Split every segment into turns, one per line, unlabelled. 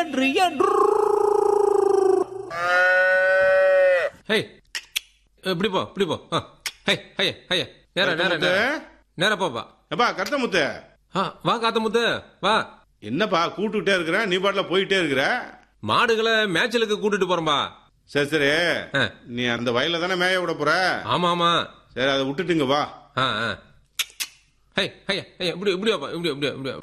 ரியா
ஹே இப்படி போ இப்படி போ ஆ. ஹே ஹே ஹே நேரா நேரா
முத்து.
நேரா நேரா போப்பா
எப்பா கருத்த முத்து
ஆ வா காத்த முத்து வா
என்னப்பா கூட்டுக்கிட்டே இருக்கிற நீ பாட்டுல போயிட்டே இருக்கிற
மாடுகளை மேய்ச்சலுக்கு கூட்டிட்டு போறோம்பா
சரி சரி
ஆ.
நீ அந்த வயல்ல தானே மேய விட போற
ஆமா ஆமா
சரி அதை விட்டுட்டுங்க வா
ஆ ஆ ஹே ஹே ஹே இப்படி இப்படி வாப்பா இப்படி இப்படி இப்படி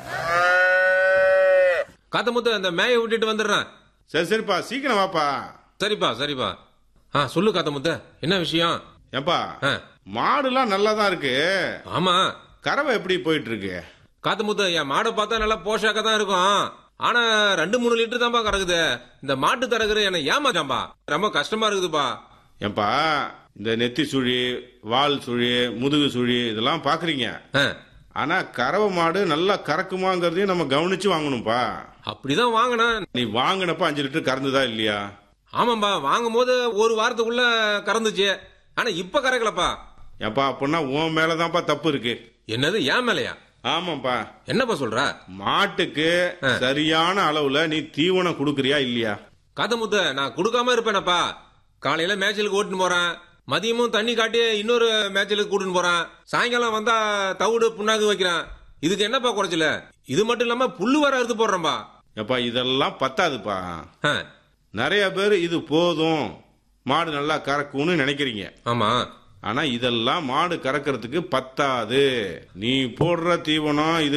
காத்த முத்து அந்த மேய விட்டுட்டு வந்துடுறேன்
சரி சரிப்பா சீக்கிரம் வாப்பா
சரிப்பா சரிப்பா ஆ சொல்லு காத்த முத்து என்ன விஷயம்
ஏப்பா
ஆ
மாடுலாம் நல்லா தான் இருக்கு
ஆமா
கறவை எப்படி போயிட்டு இருக்கு
காத்து முத்து என் மாடை பார்த்தா நல்லா போஷாக்க தான் இருக்கும் ஆனா ரெண்டு மூணு லிட்டர் தான்ப்பா கறக்குது இந்த மாட்டு தரகுற என்ன ஏமாச்சாம்பா ரொம்ப கஷ்டமா இருக்குதுப்பா
ஏப்பா இந்த நெத்தி சுழி வால் சுழி முதுகு சுழி இதெல்லாம் பாக்குறீங்க
ஆ,
ஆனா கறவை மாடு நல்லா கறக்குமாங்கிறதையும் நம்ம கவனிச்சு வாங்கணும்ப்பா
அப்படிதான் வாங்கினேன்
நீ வாங்கினப்ப அஞ்சு லிட்டர் கறந்துதா இல்லையா
ஆமாம்பா வாங்கும் போது ஒரு வாரத்துக்குள்ள கறந்துச்சு ஆனா இப்ப கறக்கலப்பா
ஏப்பா அப்படின்னா உன் மேலதான்ப்பா தப்பு இருக்கு
என்னது ஏன் மேலையா
ஆமாப்பா
என்னப்பா சொல்ற
மாட்டுக்கு சரியான அளவுல நீ தீவனம் கொடுக்கறியா இல்லையா
காத்தமுத்து நான் கொடுக்காம இருப்பேனப்பா காலையில மேய்ச்சலுக்கு ஓட்டுன்னு போறேன் மதியமும் தண்ணி காட்டி இன்னொரு மேய்ச்சலுக்கு கூட்டின்னு போறேன் சாயங்காலம் வந்தா தவிடு புண்ணாக்கு வைக்கிறேன் இதுக்கு என்னப்பா குறைச்சல இது மட்டும் இல்லாம புல்லு வர அறுத்து போடுறேன்பா
ஏப்பா இதெல்லாம் பத்தாதுப்பா
ஆ,
நிறைய பேர் இது போதும் மாடு நல்லா கறக்கும்னு நினைக்கிறீங்க
ஆமா
ஆனா இதெல்லாம் மாடு கறக்கிறதுக்கு பத்தாது நீ போடுற தீவனம் இது